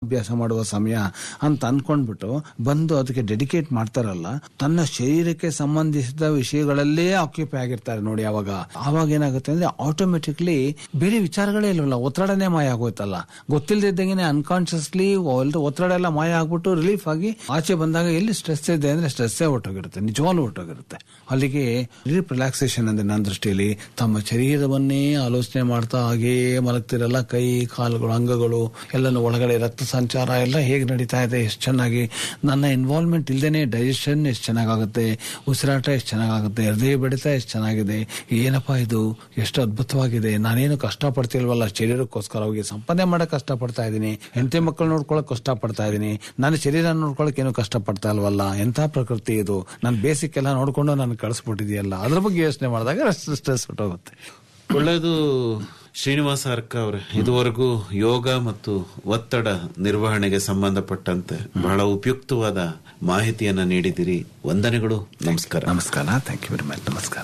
ಅಭ್ಯಾಸ ಮಾಡುವ ಸಮಯ ಅಂತ ಅನ್ಕೊಂಡ್ಬಿಟ್ಟು ಬಂದು ಅದಕ್ಕೆ ಡೆಡಿಕೇಟ್ ಮಾಡ್ತಾರಲ್ಲ ತನ್ನ ಶರೀರಕ್ಕೆ ಸಂಬಂಧಿಸಿದ ವಿಷಯಗಳಲ್ಲೇ ಆಕ್ಯುಪೈ ಆಗಿರ್ತಾರೆ ನೋಡಿ ಅವಾಗ ಆವಾಗ ಏನಾಗುತ್ತೆ ಅಂದ್ರೆ ಆಟೋಮೆಟಿಕ್ಲಿ ಬೇರೆ ವಿಚಾರಗಳೇ ಇಲ್ವಲ್ಲ ಒತ್ತಡನೇ ಮಾಯ ಆಗೋಯ್ತಲ್ಲ ಗೊತ್ತಿಲ್ಲದಿದ್ದಂಗೆ ಅನ್ಕಾನ್ಶಿಯಸ್ಲಿ ಒತ್ತಡ ಎಲ್ಲ ಮಾಯ ಆಗ್ಬಿಟ್ಟು ರಿಲೀಫ್ ಆಗಿ ಆಚೆ ಬಂದಾಗ ಎಲ್ಲಿ ಸ್ಟ್ರೆಸ್ ಇದೆ ಅಂದ್ರೆ ಸ್ಟ್ರೆಸ್ಸೇ ಹೊಟ್ಟೋಗಿರುತ್ತೆ ನಿಜವಾಗ್ಲೂ ಹೊಟ್ಟೋಗಿರುತ್ತೆ ಅಲ್ಲಿಗೆ ರಿಲೀಫ್ ರಿಲ್ಯಾಕ್ಸೇಷನ್ ಅಂದ್ರೆ ನನ್ನ ದೃಷ್ಟಿಯಲ್ಲಿ ತಮ್ಮ ಶರೀರವನ್ನೇ ಆಲೋಚನೆ ಮಾಡ್ತಾ ಹಾಗೇ ಮಲಗ್ತಿರಲ್ಲ ಕೈ ಕಾಲುಗಳು ಅಂಗಗಳು ಎಲ್ಲನೂ ಒಳಗಡೆ ರಕ್ತ ಸಂಚಾರ ಎಲ್ಲ ಹೇಗೆ ನಡೀತಾ ಇದೆ ಎಷ್ಟು ಚೆನ್ನಾಗಿ ನನ್ನ ಇನ್ವಾಲ್ವ್ಮೆಂಟ್ ಇಲ್ದೇನೆ ಡೈಜೆಷನ್ ಎಷ್ಟು ಚೆನ್ನಾಗಾಗುತ್ತೆ ಉಸಿರಾಟ ಎಷ್ಟು ಚೆನ್ನಾಗಾಗುತ್ತೆ ಹೃದಯ ಬಡಿತ ಎಷ್ಟು ಚೆನ್ನಾಗಿದೆ ಏನಪ್ಪಾ ಇದು ಎಷ್ಟು ಅದ್ಭುತವಾಗಿದೆ ನಾನೇನು ಕಷ್ಟಪಡ್ತಿಲ್ವಲ್ಲ ಶರೀರಕ್ಕೋಸ್ಕರ ಹೋಗಿ ಸಂಪಾದನೆ ಮಾಡಕ್ ಕಷ್ಟಪಡ್ತಾ ಇದ್ದೀನಿ ಹೆಂಡತಿ ಮಕ್ಕಳು ನೋಡ್ಕೊಳಕ್ ಕಷ್ಟಪಡ್ತಾ ಇದ್ದೀನಿ ನನ್ನ ಶರೀರ ನೋಡ್ಕೊಳಕ್ ಏನು ಕಷ್ಟಪಡ್ತಾ ಇಲ್ವಲ್ಲ ಎಂಥ ಪ್ರಕೃತಿ ಇದು ನಾನು ಬೇಸಿಕ್ ಎಲ್ಲ ನೋಡ್ಕೊಂಡು ನಾನು ಕಳಿಸ್ಬಿಟ್ಟಿದೆಯಲ್ಲ ಅದ್ರ ಬಗ್ಗೆ ಯೋಚನೆ ಮಾಡಿದಾಗ ಸ್ಟ್ರೆಸ್ ಹೊಟ್ಟೋಗುತ್ತೆ ಒಳ್ಳೆಯದು ಶ್ರೀನಿವಾಸ ಅರ್ಕ ಅವರೇ ಇದುವರೆಗೂ ಯೋಗ ಮತ್ತು ಒತ್ತಡ ನಿರ್ವಹಣೆಗೆ ಸಂಬಂಧಪಟ್ಟಂತೆ ಬಹಳ ಉಪಯುಕ್ತವಾದ ಮಾಹಿತಿಯನ್ನ ನೀಡಿದಿರಿ ವಂದನೆಗಳು ನಮಸ್ಕಾರ ನಮಸ್ಕಾರ ಥ್ಯಾಂಕ್ ಯು ವೆರಿ ಮಚ್ ನಮಸ್ಕಾರ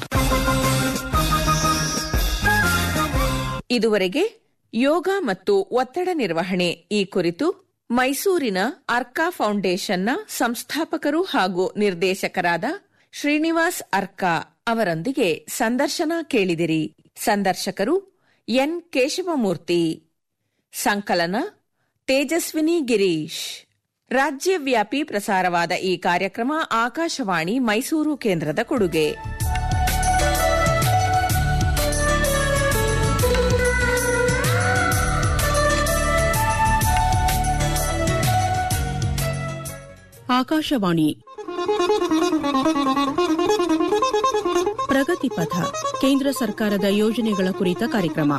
ಇದುವರೆಗೆ ಯೋಗ ಮತ್ತು ಒತ್ತಡ ನಿರ್ವಹಣೆ ಈ ಕುರಿತು ಮೈಸೂರಿನ ಅರ್ಕಾ ಫೌಂಡೇಶನ್ನ ಸಂಸ್ಥಾಪಕರು ಹಾಗೂ ನಿರ್ದೇಶಕರಾದ ಶ್ರೀನಿವಾಸ್ ಅರ್ಕಾ ಅವರೊಂದಿಗೆ ಸಂದರ್ಶನ ಕೇಳಿದಿರಿ ಸಂದರ್ಶಕರು ಎನ್ ಕೇಶವಮೂರ್ತಿ ಸಂಕಲನ ತೇಜಸ್ವಿನಿ ಗಿರೀಶ್ ರಾಜ್ಯವ್ಯಾಪಿ ಪ್ರಸಾರವಾದ ಈ ಕಾರ್ಯಕ್ರಮ ಆಕಾಶವಾಣಿ ಮೈಸೂರು ಕೇಂದ್ರದ ಕೊಡುಗೆ ಆಕಾಶವಾಣಿ ಪ್ರಗತಿ ಪಥ ಕೇಂದ್ರ ಸರ್ಕಾರದ ಯೋಜನೆಗಳ ಕುರಿತ ಕಾರ್ಯಕ್ರಮ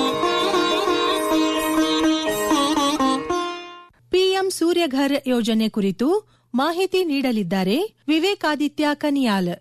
ಪಿಎಂ ಸೂರ್ಯಘರ್ ಯೋಜನೆ ಕುರಿತು ಮಾಹಿತಿ ನೀಡಲಿದ್ದಾರೆ ವಿವೇಕಾದಿತ್ಯ ಕನಿಯಾಲ್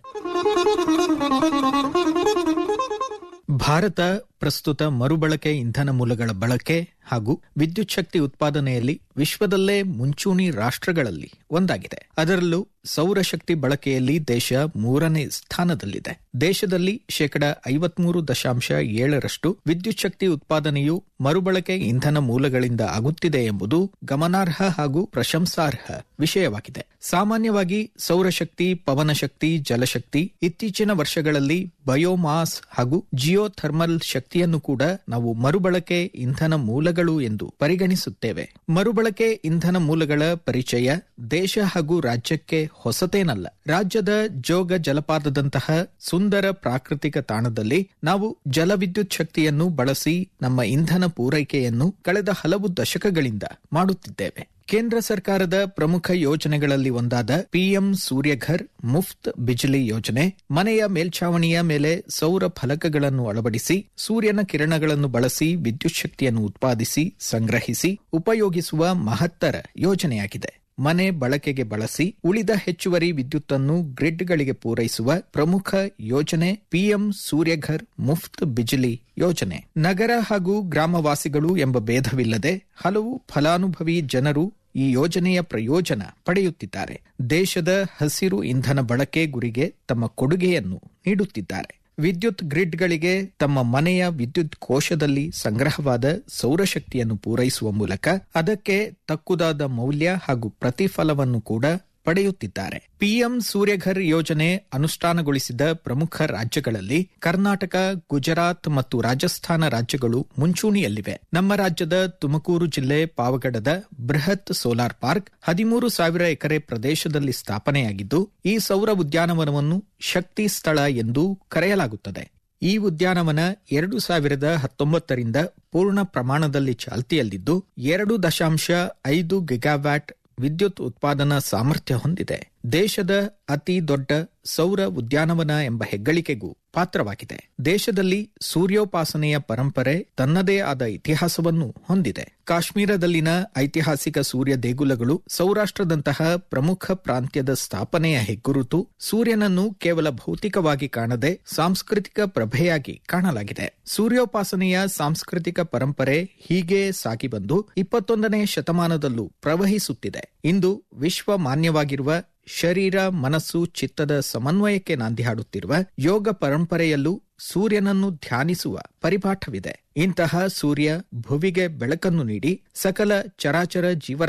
ಭಾರತ ಪ್ರಸ್ತುತ ಮರುಬಳಕೆ ಇಂಧನ ಮೂಲಗಳ ಬಳಕೆ ಹಾಗೂ ವಿದ್ಯುತ್ ಶಕ್ತಿ ಉತ್ಪಾದನೆಯಲ್ಲಿ ವಿಶ್ವದಲ್ಲೇ ಮುಂಚೂಣಿ ರಾಷ್ಟ್ರಗಳಲ್ಲಿ ಒಂದಾಗಿದೆ ಅದರಲ್ಲೂ ಸೌರಶಕ್ತಿ ಬಳಕೆಯಲ್ಲಿ ದೇಶ ಮೂರನೇ ಸ್ಥಾನದಲ್ಲಿದೆ ದೇಶದಲ್ಲಿ ಶೇಕಡ ಐವತ್ಮೂರು ದಶಾಂಶ ಏಳರಷ್ಟು ವಿದ್ಯುತ್ ಶಕ್ತಿ ಉತ್ಪಾದನೆಯು ಮರುಬಳಕೆ ಇಂಧನ ಮೂಲಗಳಿಂದ ಆಗುತ್ತಿದೆ ಎಂಬುದು ಗಮನಾರ್ಹ ಹಾಗೂ ಪ್ರಶಂಸಾರ್ಹ ವಿಷಯವಾಗಿದೆ ಸಾಮಾನ್ಯವಾಗಿ ಸೌರಶಕ್ತಿ ಪವನಶಕ್ತಿ ಜಲಶಕ್ತಿ ಇತ್ತೀಚಿನ ವರ್ಷಗಳಲ್ಲಿ ಬಯೋಮಾಸ್ ಹಾಗೂ ಜಿಯೋಥರ್ಮಲ್ ಶಕ್ತಿಯನ್ನು ಕೂಡ ನಾವು ಮರುಬಳಕೆ ಇಂಧನ ಮೂಲಗಳು ಎಂದು ಪರಿಗಣಿಸುತ್ತೇವೆ ಮರುಬಳಕೆ ಇಂಧನ ಮೂಲಗಳ ಪರಿಚಯ ದೇಶ ಹಾಗೂ ರಾಜ್ಯಕ್ಕೆ ಹೊಸತೇನಲ್ಲ ರಾಜ್ಯದ ಜೋಗ ಜಲಪಾತದಂತಹ ಸುಂದರ ಪ್ರಾಕೃತಿಕ ತಾಣದಲ್ಲಿ ನಾವು ಜಲವಿದ್ಯುತ್ ಶಕ್ತಿಯನ್ನು ಬಳಸಿ ನಮ್ಮ ಇಂಧನ ಪೂರೈಕೆಯನ್ನು ಕಳೆದ ಹಲವು ದಶಕಗಳಿಂದ ಮಾಡುತ್ತಿದ್ದೇವೆ ಕೇಂದ್ರ ಸರ್ಕಾರದ ಪ್ರಮುಖ ಯೋಜನೆಗಳಲ್ಲಿ ಒಂದಾದ ಪಿಎಂ ಸೂರ್ಯಘರ್ ಮುಫ್ತ್ ಬಿಜ್ಲಿ ಯೋಜನೆ ಮನೆಯ ಮೇಲ್ಛಾವಣಿಯ ಮೇಲೆ ಸೌರ ಫಲಕಗಳನ್ನು ಅಳವಡಿಸಿ ಸೂರ್ಯನ ಕಿರಣಗಳನ್ನು ಬಳಸಿ ವಿದ್ಯುತ್ ಶಕ್ತಿಯನ್ನು ಉತ್ಪಾದಿಸಿ ಸಂಗ್ರಹಿಸಿ ಉಪಯೋಗಿಸುವ ಮಹತ್ತರ ಯೋಜನೆಯಾಗಿದೆ ಮನೆ ಬಳಕೆಗೆ ಬಳಸಿ ಉಳಿದ ಹೆಚ್ಚುವರಿ ವಿದ್ಯುತ್ತನ್ನು ಗ್ರಿಡ್ಗಳಿಗೆ ಪೂರೈಸುವ ಪ್ರಮುಖ ಯೋಜನೆ ಪಿಎಂ ಸೂರ್ಯಘರ್ ಮುಫ್ತ್ ಬಿಜ್ಲಿ ಯೋಜನೆ ನಗರ ಹಾಗೂ ಗ್ರಾಮವಾಸಿಗಳು ಎಂಬ ಭೇದವಿಲ್ಲದೆ ಹಲವು ಫಲಾನುಭವಿ ಜನರು ಈ ಯೋಜನೆಯ ಪ್ರಯೋಜನ ಪಡೆಯುತ್ತಿದ್ದಾರೆ ದೇಶದ ಹಸಿರು ಇಂಧನ ಬಳಕೆ ಗುರಿಗೆ ತಮ್ಮ ಕೊಡುಗೆಯನ್ನು ನೀಡುತ್ತಿದ್ದಾರೆ ವಿದ್ಯುತ್ ಗ್ರಿಡ್ಗಳಿಗೆ ತಮ್ಮ ಮನೆಯ ವಿದ್ಯುತ್ ಕೋಶದಲ್ಲಿ ಸಂಗ್ರಹವಾದ ಸೌರಶಕ್ತಿಯನ್ನು ಪೂರೈಸುವ ಮೂಲಕ ಅದಕ್ಕೆ ತಕ್ಕುದಾದ ಮೌಲ್ಯ ಹಾಗೂ ಪ್ರತಿಫಲವನ್ನು ಕೂಡ ಪಡೆಯುತ್ತಿದ್ದಾರೆ ಪಿಎಂ ಸೂರ್ಯಘರ್ ಯೋಜನೆ ಅನುಷ್ಠಾನಗೊಳಿಸಿದ ಪ್ರಮುಖ ರಾಜ್ಯಗಳಲ್ಲಿ ಕರ್ನಾಟಕ ಗುಜರಾತ್ ಮತ್ತು ರಾಜಸ್ಥಾನ ರಾಜ್ಯಗಳು ಮುಂಚೂಣಿಯಲ್ಲಿವೆ ನಮ್ಮ ರಾಜ್ಯದ ತುಮಕೂರು ಜಿಲ್ಲೆ ಪಾವಗಡದ ಬೃಹತ್ ಸೋಲಾರ್ ಪಾರ್ಕ್ ಹದಿಮೂರು ಸಾವಿರ ಎಕರೆ ಪ್ರದೇಶದಲ್ಲಿ ಸ್ಥಾಪನೆಯಾಗಿದ್ದು ಈ ಸೌರ ಉದ್ಯಾನವನವನ್ನು ಶಕ್ತಿ ಸ್ಥಳ ಎಂದು ಕರೆಯಲಾಗುತ್ತದೆ ಈ ಉದ್ಯಾನವನ ಎರಡು ಸಾವಿರದ ಹತ್ತೊಂಬತ್ತರಿಂದ ಪೂರ್ಣ ಪ್ರಮಾಣದಲ್ಲಿ ಚಾಲ್ತಿಯಲ್ಲಿದ್ದು ಎರಡು ದಶಾಂಶ ಐದು ಗಿಗಾವ್ಯಾಟ್ ವಿದ್ಯುತ್ ಉತ್ಪಾದನಾ ಸಾಮರ್ಥ್ಯ ಹೊಂದಿದೆ ದೇಶದ ಅತಿ ದೊಡ್ಡ ಸೌರ ಉದ್ಯಾನವನ ಎಂಬ ಹೆಗ್ಗಳಿಕೆಗೂ ಪಾತ್ರವಾಗಿದೆ ದೇಶದಲ್ಲಿ ಸೂರ್ಯೋಪಾಸನೆಯ ಪರಂಪರೆ ತನ್ನದೇ ಆದ ಇತಿಹಾಸವನ್ನು ಹೊಂದಿದೆ ಕಾಶ್ಮೀರದಲ್ಲಿನ ಐತಿಹಾಸಿಕ ಸೂರ್ಯ ದೇಗುಲಗಳು ಸೌರಾಷ್ಟ್ರದಂತಹ ಪ್ರಮುಖ ಪ್ರಾಂತ್ಯದ ಸ್ಥಾಪನೆಯ ಹೆಗ್ಗುರುತು ಸೂರ್ಯನನ್ನು ಕೇವಲ ಭೌತಿಕವಾಗಿ ಕಾಣದೆ ಸಾಂಸ್ಕೃತಿಕ ಪ್ರಭೆಯಾಗಿ ಕಾಣಲಾಗಿದೆ ಸೂರ್ಯೋಪಾಸನೆಯ ಸಾಂಸ್ಕೃತಿಕ ಪರಂಪರೆ ಹೀಗೆ ಸಾಗಿ ಬಂದು ಇಪ್ಪತ್ತೊಂದನೇ ಶತಮಾನದಲ್ಲೂ ಪ್ರವಹಿಸುತ್ತಿದೆ ಇಂದು ವಿಶ್ವ ಮಾನ್ಯವಾಗಿರುವ ಶರೀರ ಮನಸ್ಸು ಚಿತ್ತದ ಸಮನ್ವಯಕ್ಕೆ ನಾಂದಿ ಹಾಡುತ್ತಿರುವ ಯೋಗ ಪರಂಪರೆಯಲ್ಲೂ ಸೂರ್ಯನನ್ನು ಧ್ಯಾನಿಸುವ ಪರಿಪಾಠವಿದೆ ಇಂತಹ ಸೂರ್ಯ ಭುವಿಗೆ ಬೆಳಕನ್ನು ನೀಡಿ ಸಕಲ ಚರಾಚರ ಜೀವರ